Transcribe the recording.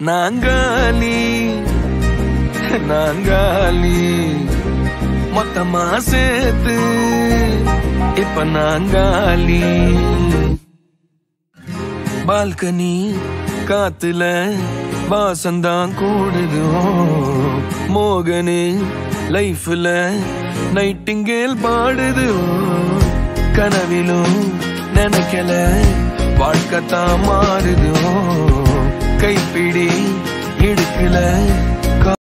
நாங்காலி நாங்காலி மொத்தமா சேர்த்து இப்ப நாங்காலி பால்கனி காத்துல வாசந்தான் கூடுதோ மோகனே லைஃப்ல நைட்டிங்கேல் பாடுது கனவிலும் நினைக்கல வாழ்க்கைத்தான் மாறுதோ கைப்பிடி இடுக்கல